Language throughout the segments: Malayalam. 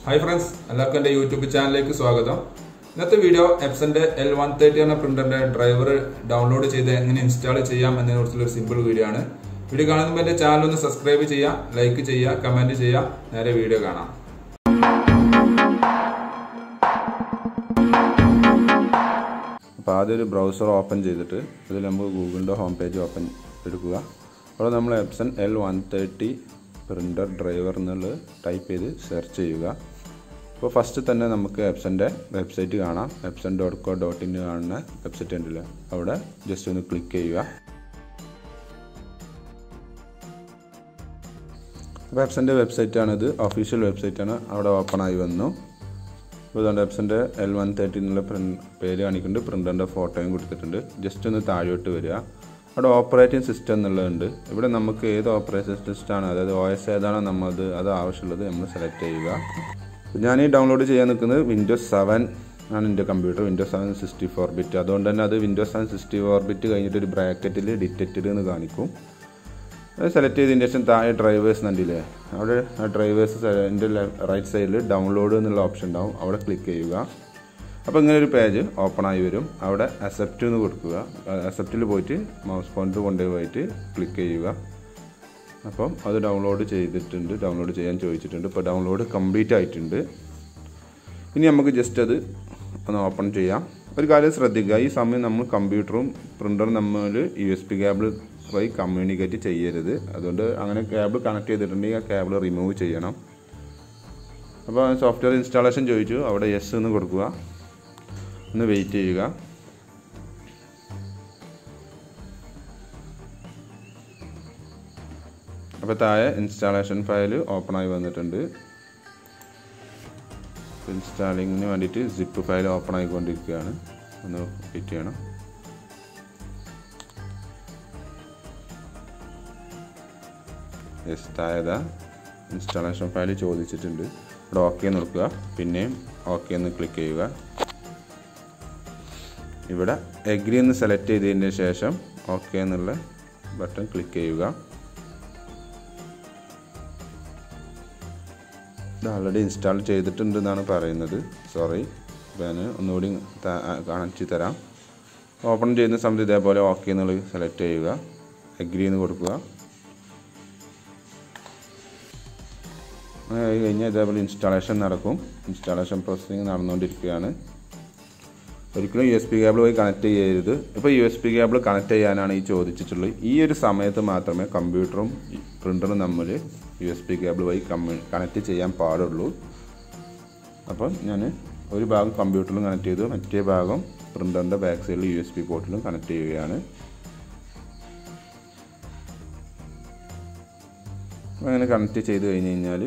ഹായ് ഫ്രണ്ട്സ് എല്ലാവർക്കും എൻ്റെ യൂട്യൂബ് ചാനലിലേക്ക് സ്വാഗതം ഇന്നത്തെ വീഡിയോ എപ്സന്റെ എൽ വൺ തേർട്ടി എന്ന പ്രിന്ററിന്റെ ഡ്രൈവർ ഡൗൺലോഡ് ചെയ്ത് എങ്ങനെ ഇൻസ്റ്റാൾ ചെയ്യാം എന്നതിനെ കുറിച്ചുള്ള ഒരു സിമ്പിൾ വീഡിയോ ആണ് വീഡിയോ കാണുമ്പോൾ എൻ്റെ ചാനൽ ഒന്ന് സബ്സ്ക്രൈബ് ചെയ്യുക ലൈക്ക് ചെയ്യുക കമന്റ് ചെയ്യുക നേരെ വീഡിയോ കാണാം അപ്പോൾ ആദ്യം ഒരു ബ്രൗസർ ഓപ്പൺ ചെയ്തിട്ട് ഇതിൽ നമുക്ക് ഗൂഗിളിൻ്റെ ഹോം പേജ് ഓപ്പൺ എടുക്കുക അവിടെ നമ്മൾ Epson L one thirty printer driver എന്നുള്ളത് ടൈപ്പ് ചെയ്ത് സെർച്ച് ചെയ്യുക അപ്പോൾ ഫസ്റ്റ് തന്നെ നമുക്ക് എപ്സൻ്റെ വെബ്സൈറ്റ് കാണാം Epson dot co dot in കാണുന്ന വെബ്സൈറ്റ് ഉണ്ടല്ലോ അവിടെ ജസ്റ്റ് ഒന്ന് ക്ലിക്ക് ചെയ്യുക അപ്പോൾ എപ്സൻ്റെ വെബ്സൈറ്റാണിത് ഒഫീഷ്യൽ വെബ്സൈറ്റാണ് അവിടെ ഓപ്പൺ ആയി വന്നു അപ്പോൾ ഇതുകൊണ്ട് എപ്സൻ്റെ എൽ വൺ തേർട്ടി എന്നുള്ള പ്രിൻ്റ് പേര് കാണിക്കുന്നുണ്ട് പ്രിൻ്ററിൻ്റെ ഫോട്ടോയും കൊടുത്തിട്ടുണ്ട് ജസ്റ്റ് ഒന്ന് താഴോട്ട് വരിക അവിടെ ഓപ്പറേറ്റിംഗ് സിസ്റ്റം എന്നുള്ളതുണ്ട് ഇവിടെ നമുക്ക് ഏത് ഓപ്പറേറ്റിംഗ് സിസ്റ്റമാണ് അതായത് ഒ എസ് ഏതാണോ നമ്മളത് അത് ആവശ്യമുള്ളത് നമ്മൾ സെലക്ട് ചെയ്യുക ഞാൻ ഈ ഡൗൺലോഡ് ചെയ്യാൻ നിൽക്കുന്നത് വിൻഡോസ് സെവൻ ആണ് എൻ്റെ computer Windows seven sixty four bit അതുകൊണ്ട് തന്നെ അത് Windows seven sixty four bit കഴിഞ്ഞിട്ട് ഒരു ബ്രാക്കറ്റിൽ ഡിറ്റക്റ്റഡ് എന്ന് കാണിക്കും അത് സെലക്ട് ചെയ്തതിന് ശേഷം താഴെ ഡ്രൈവേഴ്സ് കണ്ടില്ലേ അവിടെ ആ ഡ്രൈവേഴ്സ് എൻ്റെ റൈറ്റ് സൈഡിൽ ഡൗൺലോഡ് എന്നുള്ള ഓപ്ഷൻ ഉണ്ടാവും അവിടെ ക്ലിക്ക് ചെയ്യുക അപ്പോൾ ഇങ്ങനെ ഒരു പേജ് ഓപ്പൺ ആയി വരും അവിടെ അക്സെപ്റ്റ് എന്ന് കൊടുക്കുക അക്സെപ്റ്റിൽ പോയിട്ട് മൗസ് പോയിൻ്റ് കൊണ്ടുപോയിട്ട് ക്ലിക്ക് ചെയ്യുക അപ്പം അത് ഡൗൺലോഡ് ചെയ്തിട്ടുണ്ട് ഡൗൺലോഡ് ചെയ്യാൻ ചോദിച്ചിട്ടുണ്ട് ഇപ്പോൾ ഡൗൺലോഡ് കംപ്ലീറ്റ് ആയിട്ടുണ്ട് ഇനി നമുക്ക് ജസ്റ്റ് അത് ഒന്ന് ഓപ്പൺ ചെയ്യാം ഒരു കാര്യം ശ്രദ്ധിക്കുക ഈ സമയം നമ്മൾ കമ്പ്യൂട്ടറും പ്രിൻ്ററും നമ്മൾ യു എസ് പി കേബിൾ വഴി കമ്മ്യൂണിക്കേറ്റ് ചെയ്യരുത് അതുകൊണ്ട് അങ്ങനെ കേബിൾ കണക്ട് ചെയ്തിട്ടുണ്ടെങ്കിൽ ആ കേബിൾ റിമൂവ് ചെയ്യണം അപ്പോൾ സോഫ്റ്റ്വെയർ ഇൻസ്റ്റാളേഷൻ ചോദിച്ചു അവിടെ യെസ് എന്ന് കൊടുക്കുക ഒന്ന് വെയിറ്റ് ചെയ്യുക അപ്പോൾ താഴെ ഇൻസ്റ്റാളേഷൻ ഫയൽ ഓപ്പൺ ആയി വന്നിട്ടുണ്ട് ഇൻസ്റ്റാളിങ്ങിന് വേണ്ടിയിട്ട് സിപ്പ് ഫയൽ ഓപ്പൺ ആയിക്കൊണ്ടിരിക്കുകയാണ് ഒന്ന് വെയിറ്റ് ചെയ്യണം യെസ് താഴെ ഇൻസ്റ്റാളേഷൻ ഫയൽ ചോദിച്ചിട്ടുണ്ട് ഇവിടെ ഓക്കെ എന്ന് കൊടുക്കുക പിന്നെയും ഓക്കെ എന്ന് ക്ലിക്ക് ചെയ്യുക ഇവിടെ എഗ്രി എന്ന് സെലക്ട് ചെയ്തതിന് ശേഷം ഓക്കെ എന്നുള്ള ബട്ടൺ ക്ലിക്ക് ചെയ്യുക ഇത് ഓൾറെഡി ഇൻസ്റ്റാൾ ചെയ്തിട്ടുണ്ടെന്നാണ് പറയുന്നത് സോറി ഞാൻ ഒന്നുകൂടി കാണിച്ചു തരാം ഓപ്പൺ ചെയ്യുന്ന സമയത്ത് ഇതേപോലെ ഓക്കെ എന്നുള്ളത് സെലക്ട് ചെയ്യുക എഗ്രി എന്ന് കൊടുക്കുക അങ്ങനെ ആയി കഴിഞ്ഞാൽ ഇതേപോലെ ഇൻസ്റ്റാളേഷൻ നടക്കും ഇൻസ്റ്റാളേഷൻ പ്രോസസ്സിങ് നടന്നുകൊണ്ടിരിക്കുകയാണ് ഒരിക്കലും യു എസ് പി കേബിൾ വഴി കണക്ട് ചെയ്യരുത് ഇപ്പോൾ U S B cable connect ചെയ്യാനാണ് ഈ ചോദിച്ചിട്ടുള്ളത് ഈ ഒരു സമയത്ത് മാത്രമേ കമ്പ്യൂട്ടറും പ്രിൻ്ററും തമ്മിൽ യു എസ് പി കേബിൾ വഴി കമ്മ്യൂ കണക്ട് ചെയ്യാൻ പാടുള്ളൂ അപ്പം ഞാൻ ഒരു ഭാഗം കമ്പ്യൂട്ടറിലും കണക്ട് ചെയ്തു മറ്റേ ഭാഗം പ്രിൻ്ററിൻ്റെ ബാക്ക് സൈഡിൽ യു എസ് പി പോർട്ടിലും കണക്ട് ചെയ്യുകയാണ് അങ്ങനെ കണക്ട് ചെയ്ത് കഴിഞ്ഞ് കഴിഞ്ഞാൽ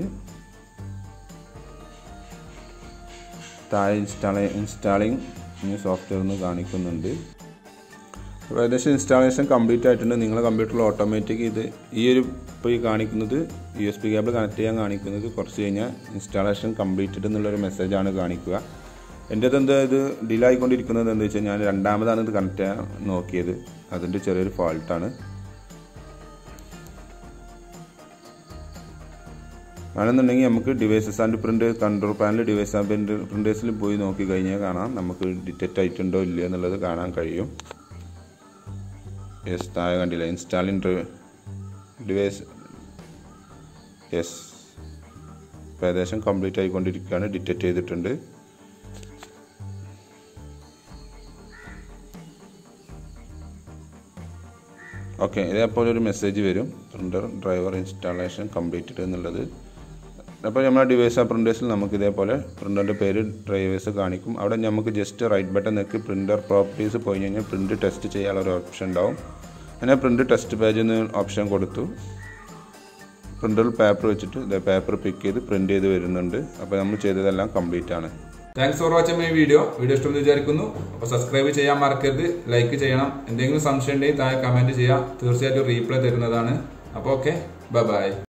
താഴെ ഇൻസ്റ്റാളേ ഇൻസ്റ്റാളിങ് ഇനി സോഫ്റ്റ്വെയർ ഒന്ന് കാണിക്കുന്നുണ്ട് അപ്പോൾ ഏകദേശം ഇൻസ്റ്റാളേഷൻ കംപ്ലീറ്റ് ആയിട്ടുണ്ട് നിങ്ങളുടെ കമ്പ്യൂട്ടറിൽ ഓട്ടോമാറ്റിക് ഇത് ഈ ഒരു ഇപ്പോൾ ഈ കാണിക്കുന്നത് U S B cable connect ചെയ്യാൻ കാണിക്കുന്നത് കുറച്ച് കഴിഞ്ഞാൽ ഇൻസ്റ്റാളേഷൻ കംപ്ലീറ്റഡ് എന്നുള്ളൊരു മെസ്സേജാണ് കാണിക്കുക എൻ്റേത് എന്താ ഇത് ഡിലേ ആയിക്കൊണ്ടിരിക്കുന്നത് എന്താ വെച്ചാൽ ഞാൻ രണ്ടാമതാണ് ഇത് കണക്ട് ചെയ്യാൻ നോക്കിയത് അതിൻ്റെ ചെറിയൊരു ഫോൾട്ടാണ് ആണെന്നുണ്ടെങ്കിൽ നമുക്ക് devices and print control panel device and print പ്രിൻറ്റേഴ്സിൽ പോയി നോക്കി കഴിഞ്ഞാൽ കാണാം നമുക്ക് ഡിറ്റക്റ്റ് ആയിട്ടുണ്ടോ ഇല്ലയോ എന്നുള്ളത് കാണാൻ കഴിയും യെസ് താഴെ കണ്ടില്ല ഇൻസ്റ്റാളിങ് ഡിവൈസ് യെസ് ഇപ്പോൾ ഏകദേശം കംപ്ലീറ്റ് ആയിക്കൊണ്ടിരിക്കുകയാണ് ഡിറ്റക്റ്റ് ചെയ്തിട്ടുണ്ട് ഓക്കെ ഇതേപോലെ ഒരു മെസ്സേജ് വരും പ്രിൻ്റർ ഡ്രൈവർ ഇൻസ്റ്റാളേഷൻ കംപ്ലീറ്റഡ് എന്നുള്ളത് അപ്പോൾ നമ്മുടെ ഡിവൈസ് പ്രിൻറ്റേഴ്സിൽ നമുക്ക് ഇതേപോലെ പ്രിൻ്ററിൻ്റെ പേര് ഡ്രൈവേഴ്സ് കാണിക്കും അവിടെ നമുക്ക് ജസ്റ്റ് റൈറ്റ് ബട്ടൺ നിൽക്കി പ്രിൻ്റർ പ്രോപ്പർട്ടീസ് പോയി കഴിഞ്ഞാൽ പ്രിൻ്റ് ടെസ്റ്റ് ചെയ്യാനുള്ള ഒരു ഓപ്ഷൻ ഉണ്ടാവും അങ്ങനെ പ്രിൻ്റ് ടെസ്റ്റ് പേജ് എന്ന് ഓപ്ഷൻ കൊടുത്തു പ്രിൻ്ററിൽ പേപ്പർ വെച്ചിട്ട് ഇതേ പേപ്പർ പിക്ക് ചെയ്ത് പ്രിൻ്റ് ചെയ്ത് വരുന്നുണ്ട് അപ്പോൾ നമ്മൾ ചെയ്തതെല്ലാം കംപ്ലീറ്റ് ആണ് thanks for watching my video video ഇഷ്ടമെന്ന് വിചാരിക്കുന്നു അപ്പോൾ സബ്സ്ക്രൈബ് ചെയ്യാൻ മറക്കരുത് ലൈക്ക് ചെയ്യണം എന്തെങ്കിലും സംശയം ഉണ്ടെങ്കിൽ താഴെ കമന്റ് ചെയ്യാം തീർച്ചയായിട്ടും റീപ്ലൈ തരുന്നതാണ് അപ്പോൾ ഓക്കെ ബൈ ബൈ